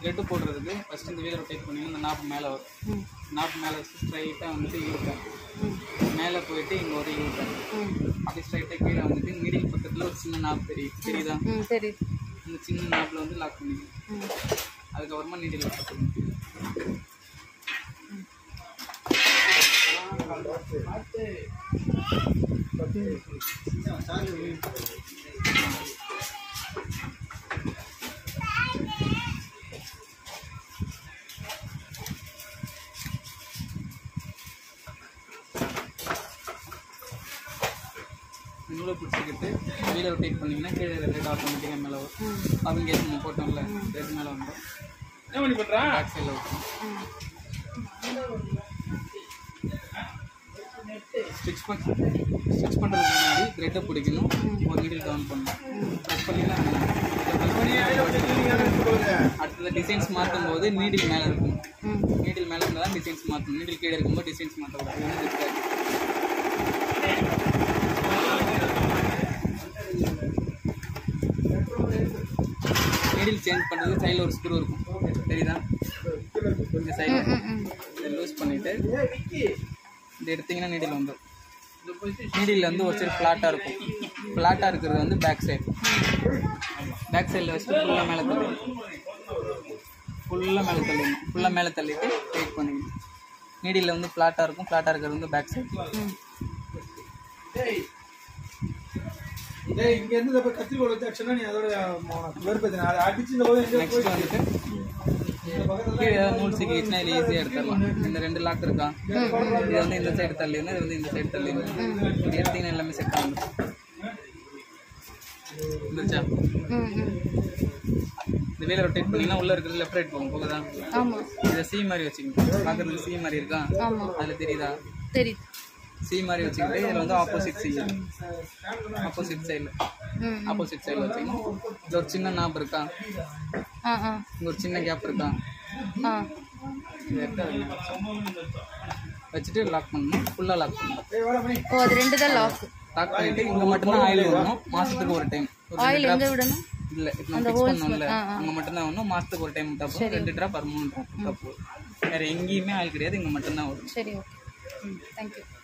thread போடுறதுக்கு first இந்த wheeler rotate பண்ணிங்கன்னா இந்த நாப்பு மேலே வரும் ம் நாப்பு மேலே வச்சு ஸ்ட்ரைட்டாக வந்துட்டு யூட்டர் ம் மேலே போயிட்டு இங்கே ஒரு யூட்டர் ம் அப்படி ஸ்ட்ரைட்டாக கீழே வந்துட்டு மிடில் பக்கத்தில் ஒரு சின்ன நாப் தெரியும் தெரியுதா ம் சரி இந்த சின்ன நாப்பில் வந்து லாக் பண்ணிக்கணும் ம் அதுக்கப்புறமா நீடில் லாக் பண்ணணும் நூலை பிடிச்சிக்கிட்டு வீலை ரொட்டேட் பண்ணிங்கன்னா கீழே ரெட் ஆட்டோமேட்டிக்காக மேலே வரும் அவங்க கேஸ் நம்ம போட்டோம்ல ரெட் மேலே வந்துடும் என்ன பண்ணி பண்றா பேக் சைடில் வரும் ம் ஸ்டிச் பண்ண ஸ்டிச் பண்ணுறதுக்கு முன்னாடி த்ரெட்டை பிடிக்கணும் ஒரு நீடில் டவுன் பண்ணணும் ப்ரெஸ் பண்ணிங்கன்னா அடுத்தது டிசைன்ஸ் மாற்றும் போது நீடில் மேலே இருக்கும் ம் நீடில் மேலே இருந்தால் தான் டிசைன்ஸ் மாற்றணும் நீடில் கீழே இருக்கும்போது டிசைன்ஸ் மாற்றக்கூடாது இது வந்து இருக்காது நீடில் சேஞ்ச் பண்ணுறது சைடில் ஒரு ஸ்க்ரூ இருக்கும் தெரியுதா இந்த சைடில் ம் ம் இதை லூஸ் பண்ணிவிட்டு இது எடுத்தீங்கன்னா நீடில் வந்துடும் நீடில் வந்து ஒரு சைடு ஃப்ளாட்டாக இருக்கும் ஃப்ளாட்டாக இருக்கிறது வந்து பேக் சைடு பேக் சைடில் வச்சுட்டு ஃபுல்லாக மேலே தள்ளி ஃபுல்லாக மேலே தள்ளிடணும் ஃபுல்லாக மேலே தள்ளிட்டு வெயிட் பண்ணிக்கணும் நீடியில் வந்து ஃப்ளாட்டாக இருக்கும் ஃப்ளாட்டாக இருக்கிறது வந்து பேக் சைடு ம் டேய் இங்க இருந்து இப்ப கத்திரிக்கோல் வச்சு ஆக்சுவலா நீ அதோட வெறுப்பேத்தின அதை அடிச்சு இந்த போது எங்க நெக்ஸ்ட் வந்துட்டு கீழே ஏதாவது நூல் சிக்கிச்சுன்னா இது ஈஸியாக எடுத்துடலாம் இந்த ரெண்டு லாக் இருக்கா இது வந்து இந்த சைடு தள்ளிடணும் இது வந்து இந்த சைடு தள்ளிடணும் இது எடுத்தீங்கன்னா எல்லாமே செட் ஆகும் இருந்துச்சா ம் ம் இந்த வீலை ரொட்டேட் பண்ணிங்கன்னா உள்ள இருக்கிறது லெஃப்ட் ரைட் போகும் போகுதா ஆமாம் இதை சி மாதிரி வச்சுக்கணும் பார்க்கறதுக்கு சி மாதிரி இருக்கா ஆமாம் அதில் தெரியுதா தெரியுது சி மாதிரி வச்சுக்கிட்டு இதில் வந்து ஆப்போசிட் சி ஆப்போசிட் சைடில் ம் ம் ஆப்போசிட் சைடில் வச்சுக்கணும் இது ஒரு சின்ன நாப் இருக்கா ஆ ஆ இங்கே ஒரு சின்ன கேப் இருக்கா ஆ இதை எடுத்து அதுல வச்சுட்டு லாக் பண்ணணும் ஃபுல்லாக லாக் பண்ணணும் ஓ அது ரெண்டு தான் லாக் லாக் பண்ணிட்டு இங்கே மட்டும்தான் ஆயில் விடணும் மாதத்துக்கு ஒரு டைம் ஆயில் எங்கே விடணும் இல்லை இப்போ நம்ம ஃபிக்ஸ் பண்ணோம்ல அங்கே மட்டும்தான் வரணும் மாதத்துக்கு ஒரு டைம் விட்டா போதும் ரெண்டு ட்ராப் ஒரு மூணு ட்ராப் விட்டா போதும் வேறு எங்கேயுமே ஆயில் கிடையாது இங்கே மட்டும்தான் வரும் சரி ஓகே ம் தேங்க்யூ